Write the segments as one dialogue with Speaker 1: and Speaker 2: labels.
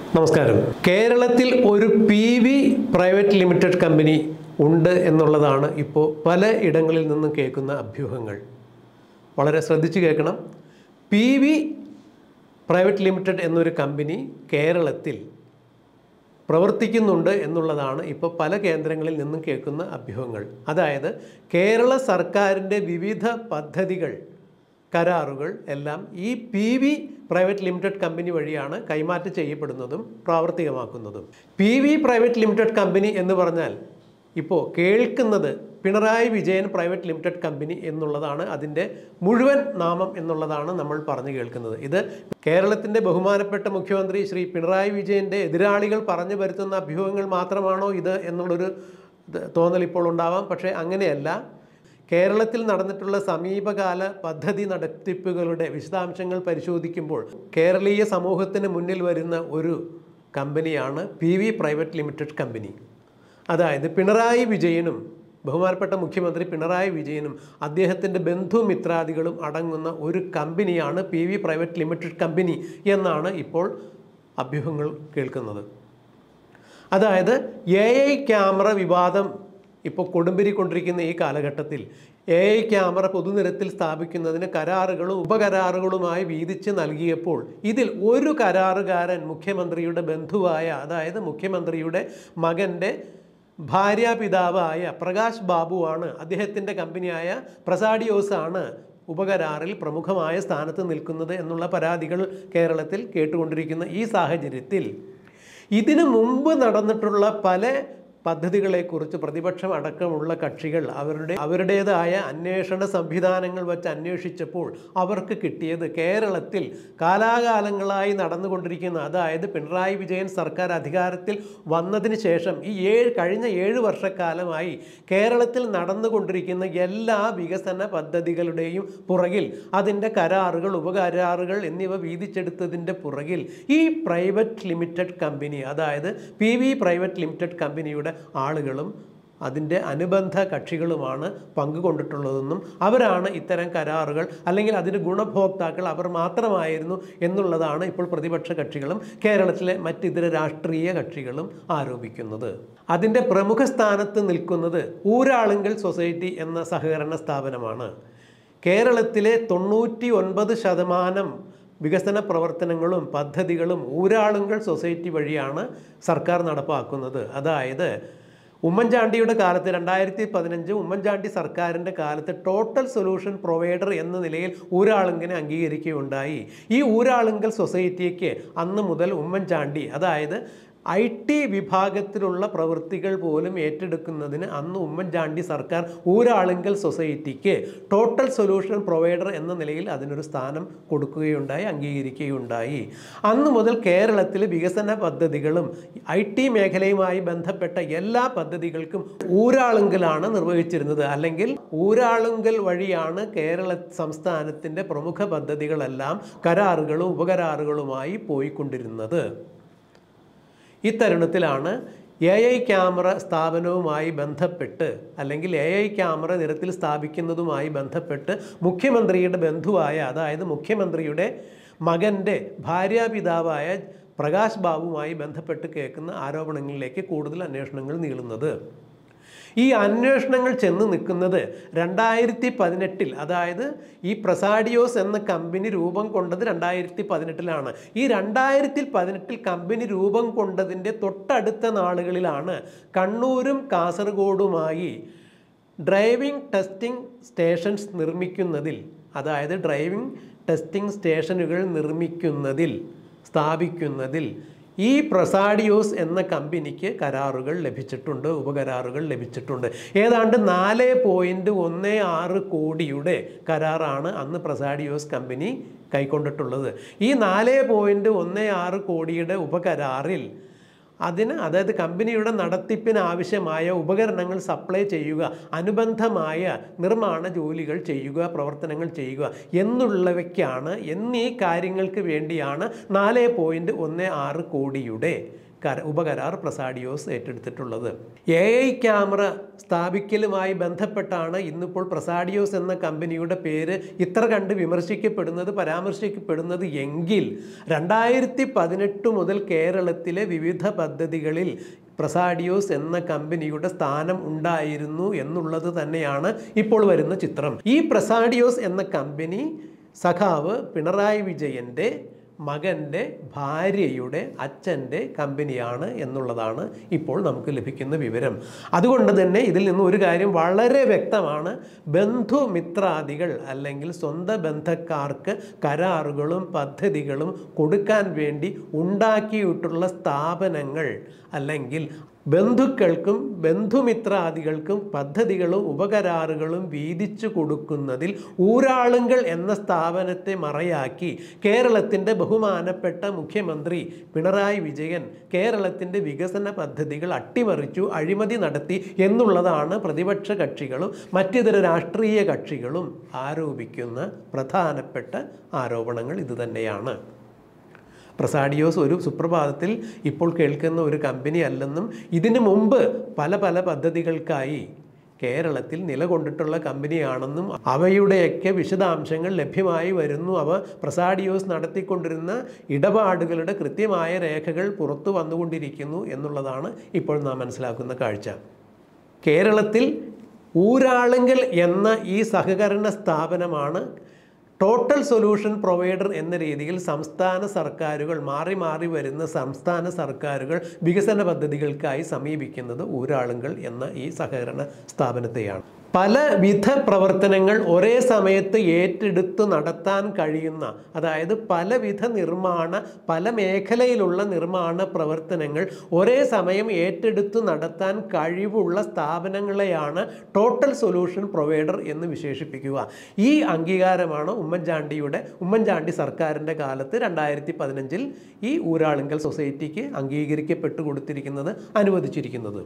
Speaker 1: നമസ്കാരം കേരളത്തിൽ ഒരു P V private limited company ഉണ്ട് എന്നുള്ളതാണ് ഇപ്പോൾ പല ഇടങ്ങളിൽ നിന്നും കേൾക്കുന്ന അഭ്യൂഹങ്ങൾ വളരെ ശ്രദ്ധിച്ച് കേൾക്കണം പി വി പ്രൈവറ്റ് ലിമിറ്റഡ് എന്നൊരു കമ്പനി കേരളത്തിൽ പ്രവർത്തിക്കുന്നുണ്ട് എന്നുള്ളതാണ് ഇപ്പോൾ പല കേന്ദ്രങ്ങളിൽ നിന്നും കേൾക്കുന്ന അഭ്യൂഹങ്ങൾ അതായത് കേരള സർക്കാരിൻ്റെ വിവിധ പദ്ധതികൾ കരാറുകൾ എല്ലാം ഈ P V private limited company വഴിയാണ് കൈമാറ്റം ചെയ്യപ്പെടുന്നതും പ്രാവർത്തികമാക്കുന്നതും P V private limited company എന്ന് പറഞ്ഞാൽ ഇപ്പോൾ കേൾക്കുന്നത് Pinarayi Vijayan private limited company എന്നുള്ളതാണ് അതിൻ്റെ മുഴുവൻ നാമം എന്നുള്ളതാണ് നമ്മൾ പറഞ്ഞു കേൾക്കുന്നത് ഇത് കേരളത്തിൻ്റെ ബഹുമാനപ്പെട്ട മുഖ്യമന്ത്രി ശ്രീ പിണറായി വിജയൻ്റെ എതിരാളികൾ പറഞ്ഞു വരുത്തുന്ന അഭ്യൂഹങ്ങൾ മാത്രമാണോ ഇത് എന്നുള്ളൊരു ഇത് തോന്നൽ ഇപ്പോൾ ഉണ്ടാവാം പക്ഷേ അങ്ങനെയല്ല കേരളത്തിൽ നടന്നിട്ടുള്ള സമീപകാല പദ്ധതി നടത്തിപ്പുകളുടെ വിശദാംശങ്ങൾ പരിശോധിക്കുമ്പോൾ കേരളീയ സമൂഹത്തിന് മുന്നിൽ വരുന്ന ഒരു കമ്പനിയാണ് P V private limited company അതായത് പിണറായി വിജയനും ബഹുമാനപ്പെട്ട മുഖ്യമന്ത്രി പിണറായി വിജയനും അദ്ദേഹത്തിൻ്റെ ബന്ധുമിത്രാദികളും അടങ്ങുന്ന ഒരു കമ്പനിയാണ് P V private limited company എന്നാണ് ഇപ്പോൾ അഭ്യൂഹങ്ങൾ കേൾക്കുന്നത് അതായത് എ ഐ ക്യാമറ വിവാദം ഇപ്പോൾ കൊടുമ്പിരിക്കൊണ്ടിരിക്കുന്ന ഈ കാലഘട്ടത്തിൽ എ ഐ ക്യാമറ പൊതുനിരത്തിൽ സ്ഥാപിക്കുന്നതിന് കരാറുകളും ഉപകരാറുകളുമായി വീതിച്ച് നൽകിയപ്പോൾ ഇതിൽ ഒരു കരാറുകാരൻ മുഖ്യമന്ത്രിയുടെ ബന്ധുവായ അതായത് മുഖ്യമന്ത്രിയുടെ മകൻ്റെ ഭാര്യാപിതാവായ പ്രകാശ് ബാബുവാണ് അദ്ദേഹത്തിൻ്റെ കമ്പനിയായ പ്രസാഡിയോസ് ആണ് ഉപകരാറിൽ പ്രമുഖമായ സ്ഥാനത്ത് നിൽക്കുന്നത് എന്നുള്ള പരാതികൾ കേരളത്തിൽ കേട്ടുകൊണ്ടിരിക്കുന്ന ഈ സാഹചര്യത്തിൽ ഇതിനു മുമ്പ് നടന്നിട്ടുള്ള പല പദ്ധതികളെക്കുറിച്ച് പ്രതിപക്ഷം അടക്കമുള്ള കക്ഷികൾ അവരുടെ അവരുടേതായ അന്വേഷണ സംവിധാനങ്ങൾ വെച്ച് അന്വേഷിച്ചപ്പോൾ അവർക്ക് കിട്ടിയത് കേരളത്തിൽ കാലാകാലങ്ങളായി നടന്നുകൊണ്ടിരിക്കുന്ന അതായത് പിണറായി വിജയൻ സർക്കാർ അധികാരത്തിൽ വന്നതിന് ശേഷം ഈ ഏഴ് കഴിഞ്ഞ ഏഴ് വർഷക്കാലമായി കേരളത്തിൽ നടന്നുകൊണ്ടിരിക്കുന്ന എല്ലാ വികസന പദ്ധതികളുടെയും പുറകിൽ അതിൻ്റെ കരാറുകൾ ഉപകരാറുകൾ എന്നിവ വീതിച്ചെടുത്തതിൻ്റെ പുറകിൽ ഈ പ്രൈവറ്റ് ലിമിറ്റഡ് കമ്പനി അതായത് പി വി പ്രൈവറ്റ് ലിമിറ്റഡ് കമ്പനിയുടെ ആളുകളും അതിൻ്റെ അനുബന്ധ കക്ഷികളുമാണ് പങ്കുകൊണ്ടിട്ടുള്ളതെന്നും അവരാണ് ഇത്തരം കരാറുകൾ അല്ലെങ്കിൽ അതിൻ്റെ ഗുണഭോക്താക്കൾ അവർ മാത്രമായിരുന്നു എന്നുള്ളതാണ് ഇപ്പോൾ പ്രതിപക്ഷ കക്ഷികളും കേരളത്തിലെ മറ്റിതര രാഷ്ട്രീയ കക്ഷികളും ആരോപിക്കുന്നത് അതിൻ്റെ പ്രമുഖ സ്ഥാനത്ത് നിൽക്കുന്നത് ഊരാളുങ്കൽ സൊസൈറ്റി എന്ന സഹകരണ സ്ഥാപനമാണ് കേരളത്തിലെ തൊണ്ണൂറ്റി ഒൻപത് ശതമാനം വികസന പ്രവർത്തനങ്ങളും പദ്ധതികളും ഊരാളുങ്കൽ സൊസൈറ്റി വഴിയാണ് സർക്കാർ നടപ്പാക്കുന്നത് അതായത് ഉമ്മൻചാണ്ടിയുടെ കാലത്ത് രണ്ടായിരത്തി പതിനഞ്ച് ഉമ്മൻചാണ്ടി സർക്കാരിൻ്റെ കാലത്ത് ടോട്ടൽ സൊല്യൂഷൻ പ്രൊവൈഡർ എന്ന നിലയിൽ ഊരാളുങ്കനെ അംഗീകരിക്കുകയുണ്ടായി ഈ ഊരാളുങ്കൽ സൊസൈറ്റിക്ക് അന്ന് മുതൽ ഉമ്മൻചാണ്ടി അതായത് ഐ ടി വിഭാഗത്തിലുള്ള പ്രവൃത്തികൾ പോലും ഏറ്റെടുക്കുന്നതിന് അന്ന് ഉമ്മൻചാണ്ടി സർക്കാർ ഊരാളുങ്കൽ സൊസൈറ്റിക്ക് ടോട്ടൽ സൊല്യൂഷൻ പ്രൊവൈഡർ എന്ന നിലയിൽ അതിനൊരു സ്ഥാനം കൊടുക്കുകയുണ്ടായി അംഗീകരിക്കുകയുണ്ടായി അന്ന് മുതൽ കേരളത്തിലെ വികസന പദ്ധതികളും ഐ ടി മേഖലയുമായി ബന്ധപ്പെട്ട എല്ലാ പദ്ധതികൾക്കും ഊരാളുങ്കലാണ് നിർവഹിച്ചിരുന്നത് അല്ലെങ്കിൽ ഊരാളുങ്കൽ വഴിയാണ് കേരള സംസ്ഥാനത്തിൻ്റെ പ്രമുഖ പദ്ധതികളെല്ലാം കരാറുകളും ഉപകരാറുകളുമായി പോയിക്കൊണ്ടിരുന്നത് ഇത്തരുണത്തിലാണ് എ ഐ ക്യാമറ സ്ഥാപനവുമായി ബന്ധപ്പെട്ട് അല്ലെങ്കിൽ എ ഐ ക്യാമറ നിരത്തിൽ സ്ഥാപിക്കുന്നതുമായി ബന്ധപ്പെട്ട് മുഖ്യമന്ത്രിയുടെ ബന്ധുവായ അതായത് മുഖ്യമന്ത്രിയുടെ മകൻ്റെ ഭാര്യാപിതാവായ പ്രകാശ് ബാബുവുമായി ബന്ധപ്പെട്ട് കേൾക്കുന്ന ആരോപണങ്ങളിലേക്ക് കൂടുതൽ അന്വേഷണങ്ങൾ നീളുന്നത് ഈ അന്വേഷണങ്ങൾ ചെന്ന് നിൽക്കുന്നത് രണ്ടായിരത്തി പതിനെട്ടിൽ അതായത് ഈ പ്രസാഡിയോസ് എന്ന കമ്പനി രൂപം കൊണ്ടത് രണ്ടായിരത്തി പതിനെട്ടിലാണ് ഈ രണ്ടായിരത്തി പതിനെട്ടിൽ കമ്പനി രൂപം കൊണ്ടതിൻ്റെ തൊട്ടടുത്ത നാളുകളിലാണ് കണ്ണൂരും കാസർഗോഡുമായി ഡ്രൈവിംഗ് ടെസ്റ്റിംഗ് സ്റ്റേഷൻസ് നിർമ്മിക്കുന്നതിൽ അതായത് ഡ്രൈവിംഗ് ടെസ്റ്റിംഗ് സ്റ്റേഷനുകൾ നിർമ്മിക്കുന്നതിൽ സ്ഥാപിക്കുന്നതിൽ ഈ പ്രസാഡിയോസ് എന്ന കമ്പനിക്ക് കരാറുകൾ ലഭിച്ചിട്ടുണ്ട് ഉപകരാറുകൾ ലഭിച്ചിട്ടുണ്ട് ഏതാണ്ട് നാല് പോയിൻറ്റ് ഒന്ന് ആറ് കോടിയുടെ കരാറാണ് അന്ന് പ്രസാഡിയോസ് കമ്പനി കൈക്കൊണ്ടിട്ടുള്ളത് ഈ നാല് പോയിൻറ്റ് ഒന്ന് ആറ് കോടിയുടെ ഉപകരാറിൽ അതിന് അതായത് കമ്പനിയുടെ നടത്തിപ്പിന് ആവശ്യമായ ഉപകരണങ്ങൾ സപ്ലൈ ചെയ്യുക അനുബന്ധമായ നിർമ്മാണ ജോലികൾ ചെയ്യുക പ്രവർത്തനങ്ങൾ ചെയ്യുക എന്നുള്ളവയ്ക്കാണ് എന്നീ കാര്യങ്ങൾക്ക് വേണ്ടിയാണ് നാല് പോയിൻറ്റ് ഒന്ന് ആറ് കോടിയുടെ കര ഉപകരാർ പ്രസാഡിയോസ് ഏറ്റെടുത്തിട്ടുള്ളത് എ ഐ ക്യാമറ സ്ഥാപിക്കലുമായി ബന്ധപ്പെട്ടാണ് ഇന്നിപ്പോൾ പ്രസാഡിയോസ് എന്ന കമ്പനിയുടെ പേര് ഇത്ര കണ്ട് വിമർശിക്കപ്പെടുന്നത് പരാമർശിക്കപ്പെടുന്നത് എങ്കിൽ രണ്ടായിരത്തി പതിനെട്ട് മുതൽ കേരളത്തിലെ വിവിധ പദ്ധതികളിൽ പ്രസാഡിയോസ് എന്ന കമ്പനിയുടെ സ്ഥാനം ഉണ്ടായിരുന്നു എന്നുള്ളത് തന്നെയാണ് ഇപ്പോൾ വരുന്ന ചിത്രം ഈ പ്രസാഡിയോസ് എന്ന കമ്പനി സഖാവ് പിണറായി വിജയൻ്റെ മകൻ്റെ ഭാര്യയുടെ അച്ഛൻ്റെ കമ്പനിയാണ് എന്നുള്ളതാണ് ഇപ്പോൾ നമുക്ക് ലഭിക്കുന്ന വിവരം അതുകൊണ്ട് തന്നെ ഇതിൽ നിന്ന് ഒരു കാര്യം വളരെ വ്യക്തമാണ് ബന്ധുമിത്രാദികൾ അല്ലെങ്കിൽ സ്വന്തം ബന്ധക്കാർക്ക് കരാറുകളും പദ്ധതികളും കൊടുക്കാൻ വേണ്ടി ഉണ്ടാക്കിയിട്ടുള്ള സ്ഥാപനങ്ങൾ അല്ലെങ്കിൽ ബന്ധുക്കൾക്കും ബന്ധുമിത്രാദികൾക്കും പദ്ധതികളും ഉപകരാറുകളും വീതിച്ചു കൊടുക്കുന്നതിൽ ഊരാളുങ്കൽ എന്ന സ്ഥാപനത്തെ മറയാക്കി കേരളത്തിൻ്റെ ബഹുമാനപ്പെട്ട മുഖ്യമന്ത്രി പിണറായി വിജയൻ കേരളത്തിൻ്റെ വികസന പദ്ധതികൾ അട്ടിമറിച്ചു അഴിമതി നടത്തി എന്നുള്ളതാണ് പ്രതിപക്ഷ കക്ഷികളും മറ്റിതര രാഷ്ട്രീയ കക്ഷികളും ആരോപിക്കുന്ന പ്രധാനപ്പെട്ട ആരോപണങ്ങൾ ഇതുതന്നെയാണ് പ്രസാഡിയോസ് ഒരു സുപ്രഭാതത്തിൽ ഇപ്പോൾ കേൾക്കുന്ന ഒരു കമ്പനി അല്ലെന്നും ഇതിനു മുമ്പ് പല പല പദ്ധതികൾക്കായി കേരളത്തിൽ നിലകൊണ്ടിട്ടുള്ള കമ്പനിയാണെന്നും അവയുടെയൊക്കെ വിശദാംശങ്ങൾ ലഭ്യമായി വരുന്നു അവ പ്രസാഡിയോസ് നടത്തിക്കൊണ്ടിരുന്ന ഇടപാടുകളുടെ കൃത്യമായ രേഖകൾ പുറത്തു വന്നുകൊണ്ടിരിക്കുന്നു എന്നുള്ളതാണ് ഇപ്പോൾ നാം മനസ്സിലാക്കുന്ന കാഴ്ച കേരളത്തിൽ ഊരാളുങ്കൽ എന്ന ഈ സഹകരണ സ്ഥാപനമാണ് ടോട്ടൽ സൊല്യൂഷൻ പ്രൊവൈഡർ എന്ന രീതിയിൽ സംസ്ഥാന സർക്കാരുകൾ മാറി മാറി വരുന്ന സംസ്ഥാന സർക്കാരുകൾ വികസന പദ്ധതികൾക്കായി സമീപിക്കുന്നത് ഊരാളുങ്കൽ എന്ന ഈ സഹകരണ സ്ഥാപനത്തെയാണ് പലവിധ പ്രവർത്തനങ്ങൾ ഒരേ സമയത്ത് ഏറ്റെടുത്ത് നടത്താൻ കഴിയുന്ന അതായത് പലവിധ നിർമ്മാണ പല മേഖലയിലുള്ള നിർമ്മാണ പ്രവർത്തനങ്ങൾ ഒരേ സമയം ഏറ്റെടുത്ത് നടത്താൻ കഴിവുള്ള സ്ഥാപനങ്ങളെയാണ് ടോട്ടൽ സൊല്യൂഷൻ പ്രൊവൈഡർ എന്ന് വിശേഷിപ്പിക്കുക ഈ അംഗീകാരമാണ് ഉമ്മൻചാണ്ടിയുടെ ഉമ്മൻചാണ്ടി സർക്കാരിൻ്റെ കാലത്ത് രണ്ടായിരത്തി പതിനഞ്ചിൽ ഈ ഊരാളുങ്കൽ സൊസൈറ്റിക്ക് അംഗീകരിക്കപ്പെട്ടു കൊടുത്തിരിക്കുന്നത് അനുവദിച്ചിരിക്കുന്നത്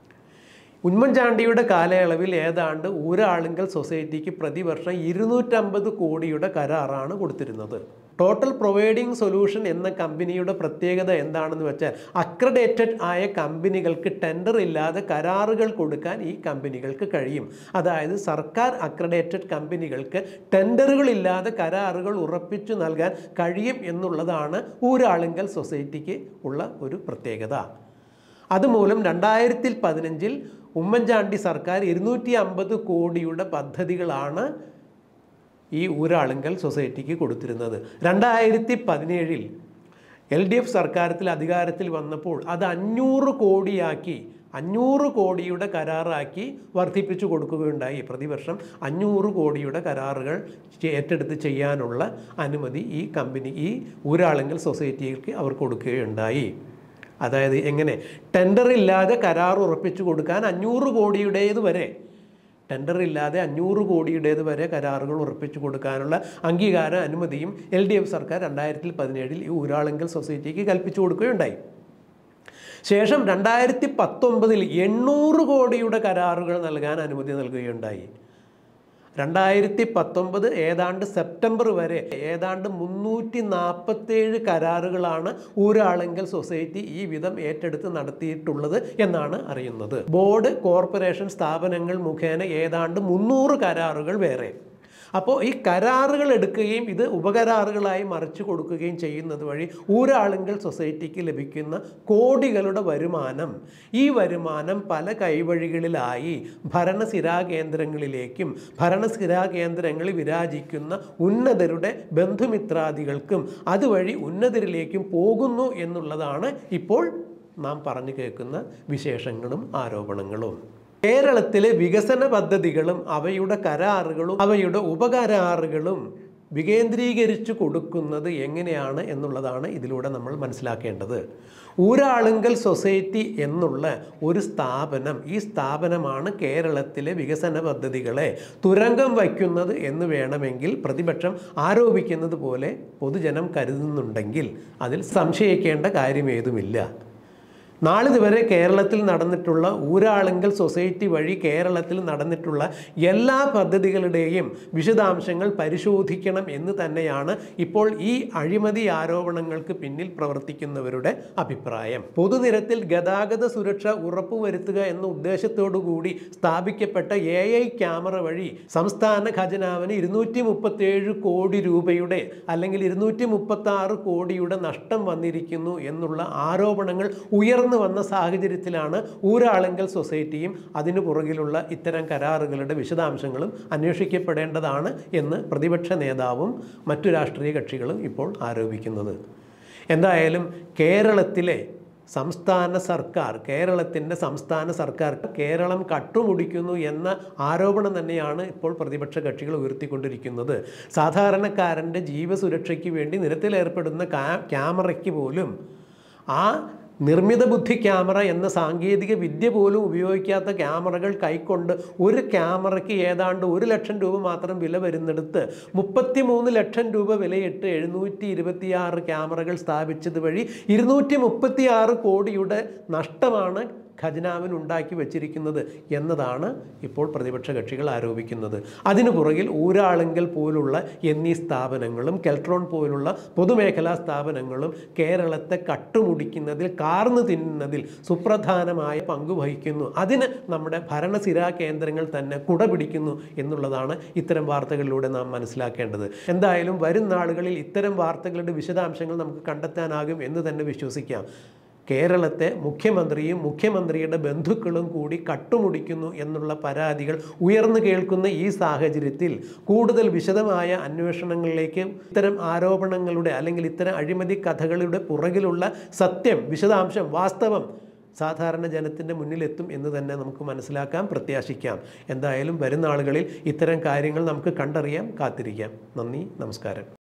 Speaker 1: ഉമ്മൻചാണ്ടിയുടെ കാലയളവിൽ ഏതാണ്ട് ഊരാളുങ്കൽ സൊസൈറ്റിക്ക് പ്രതിവർഷം ഇരുന്നൂറ്റമ്പത് കോടിയുടെ കരാറാണ് കൊടുത്തിരുന്നത് ടോട്ടൽ പ്രൊവൈഡിംഗ് സൊല്യൂഷൻ എന്ന കമ്പനിയുടെ പ്രത്യേകത എന്താണെന്ന് വെച്ചാൽ അക്രഡേറ്റഡ് ആയ കമ്പനികൾക്ക് ടെൻഡർ ഇല്ലാതെ കരാറുകൾ കൊടുക്കാൻ ഈ കമ്പനികൾക്ക് കഴിയും അതായത് സർക്കാർ അക്രഡേറ്റഡ് കമ്പനികൾക്ക് ടെൻഡറുകളില്ലാതെ കരാറുകൾ ഉറപ്പിച്ചു നൽകാൻ കഴിയും എന്നുള്ളതാണ് ഊരാളുങ്കൽ സൊസൈറ്റിക്ക് ഉള്ള ഒരു പ്രത്യേകത അതുമൂലം രണ്ടായിരത്തി പതിനഞ്ചിൽ ഉമ്മൻചാണ്ടി സർക്കാർ ഇരുന്നൂറ്റി അമ്പത് കോടിയുടെ പദ്ധതികളാണ് ഈ ഊരാളുങ്കൽ സൊസൈറ്റിക്ക് കൊടുത്തിരുന്നത് രണ്ടായിരത്തി പതിനേഴിൽ എൽ ഡി എഫ് സർക്കാരത്തിൽ അധികാരത്തിൽ വന്നപ്പോൾ അത് അഞ്ഞൂറ് കോടിയാക്കി അഞ്ഞൂറ് കോടിയുടെ കരാറാക്കി വർദ്ധിപ്പിച്ചു കൊടുക്കുകയുണ്ടായി പ്രതിവർഷം അഞ്ഞൂറ് കോടിയുടെ കരാറുകൾ ചെ- ഏറ്റെടുത്ത് ചെയ്യാനുള്ള അനുമതി ഈ കമ്പനി ഈ ഊരാളുങ്കൽ സൊസൈറ്റിക്ക് അവർ കൊടുക്കുകയുണ്ടായി അതായത് എങ്ങനെ ടെൻഡർ ഇല്ലാതെ കരാർ ഉറപ്പിച്ചു കൊടുക്കാൻ അഞ്ഞൂറ് കോടിയുടേത് വരെ ടെൻഡർ ഇല്ലാതെ അഞ്ഞൂറ് കോടിയുടേത് വരെ കരാറുകൾ ഉറപ്പിച്ചു കൊടുക്കാനുള്ള അംഗീകാര അനുമതിയും എൽ ഡി എഫ് സർക്കാർ രണ്ടായിരത്തി പതിനേഴിൽ ഈ ഊരാളുങ്കൽ സൊസൈറ്റിക്ക് കൽപ്പിച്ചു കൊടുക്കുകയുണ്ടായി ശേഷം രണ്ടായിരത്തി പത്തൊമ്പതിൽ എണ്ണൂറ് കോടിയുടെ കരാറുകൾ നൽകാൻ അനുമതി നൽകുകയുണ്ടായി രണ്ടായിരത്തി പത്തൊമ്പത് ഏതാണ്ട് സെപ്റ്റംബർ വരെ ഏതാണ്ട് മുന്നൂറ്റി നാൽപ്പത്തേഴ് കരാറുകളാണ് ഊരാളുങ്കൽ സൊസൈറ്റി ഈ വിധം ഏറ്റെടുത്ത് നടത്തിയിട്ടുള്ളത് എന്നാണ് അറിയുന്നത് ബോർഡ് കോർപ്പറേഷൻ സ്ഥാപനങ്ങൾ മുഖേന ഏതാണ്ട് മുന്നൂറ് കരാറുകൾ വേറെ അപ്പോൾ ഈ കരാറുകൾ എടുക്കുകയും ഇത് ഉപകരാറുകളായി മറിച്ചു കൊടുക്കുകയും ചെയ്യുന്നത് വഴി ഊരാളുങ്കൽ സൊസൈറ്റിക്ക് ലഭിക്കുന്ന കോടികളുടെ വരുമാനം ഈ വരുമാനം പല കൈവഴികളിലായി ഭരണസിരാ കേന്ദ്രങ്ങളിലേക്കും ഭരണസിരാ കേന്ദ്രങ്ങളിൽ വിരാജിക്കുന്ന ഉന്നതരുടെ ബന്ധുമിത്രാദികൾക്കും അതുവഴി ഉന്നതരിലേക്കും പോകുന്നു എന്നുള്ളതാണ് ഇപ്പോൾ നാം പറഞ്ഞു കേൾക്കുന്ന വിശേഷങ്ങളും ആരോപണങ്ങളും കേരളത്തിലെ വികസന പദ്ധതികളും അവയുടെ കരാറുകളും അവയുടെ ഉപകരാറുകളും വികേന്ദ്രീകരിച്ചു കൊടുക്കുന്നത് എങ്ങനെയാണ് എന്നുള്ളതാണ് ഇതിലൂടെ നമ്മൾ മനസ്സിലാക്കേണ്ടത് ഊരാളുങ്കൽ സൊസൈറ്റി എന്നുള്ള ഒരു സ്ഥാപനം ഈ സ്ഥാപനമാണ് കേരളത്തിലെ വികസന പദ്ധതികളെ തുരങ്കം വയ്ക്കുന്നത് എന്ന് വേണമെങ്കിൽ പ്രതിപക്ഷം ആരോപിക്കുന്നത് പോലെ പൊതുജനം കരുതുന്നുണ്ടെങ്കിൽ അതിൽ സംശയിക്കേണ്ട കാര്യമേതുമില്ല നാളിതുവരെ കേരളത്തിൽ നടന്നിട്ടുള്ള ഊരാളുങ്കൽ സൊസൈറ്റി വഴി കേരളത്തിൽ നടന്നിട്ടുള്ള എല്ലാ പദ്ധതികളുടെയും വിശദാംശങ്ങൾ പരിശോധിക്കണം എന്ന് തന്നെയാണ് ഇപ്പോൾ ഈ അഴിമതി ആരോപണങ്ങൾക്ക് പിന്നിൽ പ്രവർത്തിക്കുന്നവരുടെ അഭിപ്രായം പൊതുനിരത്തിൽ ഗതാഗത സുരക്ഷ ഉറപ്പുവരുത്തുക എന്ന ഉദ്ദേശത്തോടു കൂടി സ്ഥാപിക്കപ്പെട്ട എ ഐ ക്യാമറ വഴി സംസ്ഥാന ഖജനാവിന് ഇരുന്നൂറ്റി മുപ്പത്തേഴ് കോടി രൂപയുടെ അല്ലെങ്കിൽ ഇരുന്നൂറ്റി മുപ്പത്തി ആറ് കോടിയുടെ നഷ്ടം വന്നിരിക്കുന്നു എന്നുള്ള ആരോപണങ്ങൾ ഉയർന്നു വന്ന സാഹചര്യത്തിലാണ് ഊരാളങ്കൽ സൊസൈറ്റിയും അതിനു പുറകിലുള്ള ഇത്തരം കരാറുകളുടെ വിശദാംശങ്ങളും അന്വേഷിക്കപ്പെടേണ്ടതാണ് എന്ന് പ്രതിപക്ഷ നേതാവും മറ്റു രാഷ്ട്രീയ കക്ഷികളും ഇപ്പോൾ ആരോപിക്കുന്നത് എന്തായാലും കേരളത്തിലെ സംസ്ഥാന സർക്കാർ കേരളത്തിൻ്റെ സംസ്ഥാന സർക്കാർ കേരളം കട്ടുമുടിക്കുന്നു എന്ന ആരോപണം തന്നെയാണ് ഇപ്പോൾ പ്രതിപക്ഷ കക്ഷികൾ ഉയർത്തിക്കൊണ്ടിരിക്കുന്നത് സാധാരണക്കാരൻ്റെ ജീവസുരക്ഷയ്ക്ക് വേണ്ടി നിരത്തിലേർപ്പെടുന്ന കാ- ക്യാമറയ്ക്ക് പോലും ആ നിർമ്മിത ബുദ്ധി ക്യാമറ എന്ന സാങ്കേതിക വിദ്യ പോലും ഉപയോഗിക്കാത്ത ക്യാമറകൾ കൈക്കൊണ്ട് ഒരു ക്യാമറയ്ക്ക് ഏതാണ്ട് ഒരു ലക്ഷം രൂപ മാത്രം വില വരുന്നിടത്ത് മുപ്പത്തി മൂന്ന് ലക്ഷം രൂപ വിലയിട്ട് എഴുന്നൂറ്റി ഇരുപത്തിയാറ് ക്യാമറകൾ സ്ഥാപിച്ചത് വഴി ഇരുന്നൂറ്റി മുപ്പത്തിയാറ് കോടിയുടെ നഷ്ടമാണ് ഖജനാവിന് ഉണ്ടാക്കി വച്ചിരിക്കുന്നത് എന്നതാണ് ഇപ്പോൾ പ്രതിപക്ഷ കക്ഷികൾ ആരോപിക്കുന്നത് അതിനു പുറകിൽ ഊരാളുങ്കൽ പോലുള്ള എന്നീ സ്ഥാപനങ്ങളും കെൽട്രോൺ പോലുള്ള പൊതുമേഖലാ സ്ഥാപനങ്ങളും കേരളത്തെ കട്ടുമുടിക്കുന്നതിൽ കാർന്നു തിന്നുന്നതിൽ സുപ്രധാനമായ പങ്ക് വഹിക്കുന്നു അതിന് നമ്മുടെ ഭരണസിരാ കേന്ദ്രങ്ങൾ തന്നെ കുട പിടിക്കുന്നു എന്നുള്ളതാണ് ഇത്തരം വാർത്തകളിലൂടെ നാം മനസ്സിലാക്കേണ്ടത് എന്തായാലും വരും നാളുകളിൽ ഇത്തരം വാർത്തകളുടെ വിശദാംശങ്ങൾ നമുക്ക് കണ്ടെത്താനാകും എന്ന് തന്നെ വിശ്വസിക്കാം കേരളത്തെ മുഖ്യമന്ത്രിയും മുഖ്യമന്ത്രിയുടെ ബന്ധുക്കളും കൂടി കട്ടുമുടിക്കുന്നു എന്നുള്ള പരാതികൾ ഉയർന്നു കേൾക്കുന്ന ഈ സാഹചര്യത്തിൽ കൂടുതൽ വിശദമായ അന്വേഷണങ്ങളിലേക്ക് ഇത്തരം ആരോപണങ്ങളുടെ അല്ലെങ്കിൽ ഇത്തരം അഴിമതി കഥകളുടെ പുറകിലുള്ള സത്യം വിശദാംശം വാസ്തവം സാധാരണ ജനത്തിൻ്റെ മുന്നിലെത്തും എന്ന് തന്നെ നമുക്ക് മനസ്സിലാക്കാം പ്രത്യാശിക്കാം എന്തായാലും വരുന്ന ആളുകളിൽ ഇത്തരം കാര്യങ്ങൾ നമുക്ക് കണ്ടറിയാം കാത്തിരിക്കാം നന്ദി നമസ്കാരം